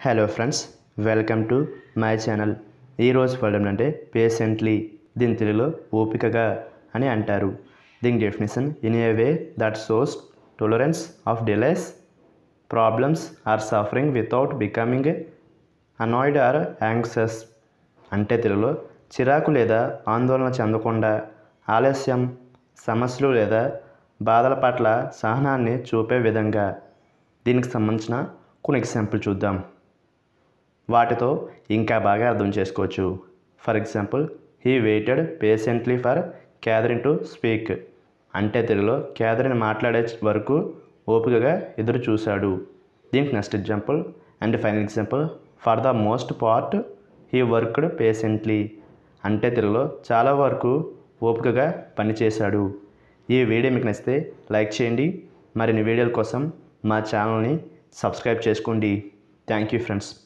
hello friends welcome to my channel ఈరోజు పడడం అంటే పేషెంట్లీ దీని తెలుగులో ఓపికగా అని అంటారు దీని definition in a way that shows tolerance of delays problems or suffering without becoming annoyed or anxious అంటే తెలుగులో చిరాకు లేదా ఆందోళన చెందకుండా ఆలస్యం సమస్యలు లేదా బాధల పట్ల సహనాన్ని చూపే విధంగా దీనికి సంబంధించిన కొన్ని ఎగ్జాంపుల్ చూద్దాం వాటితో ఇంకా బాగా అర్థం చేసుకోవచ్చు for example he waited patiently for Catherine to speak అంటే తెలుగులో క్యాథరిన్ మాట్లాడే వరకు ఓపికగా ఎదురు చూశాడు దీనికి next example and final example for the most part he worked patiently అంటే తెలుగులో చాలా వరకు ఓపికగా పనిచేశాడు ఈ వీడియో మీకు నచ్చితే లైక్ చేయండి మరిన్ని వీడియోల కోసం మా ఛానల్ని సబ్స్క్రైబ్ చేసుకోండి థ్యాంక్ యూ ఫ్రెండ్స్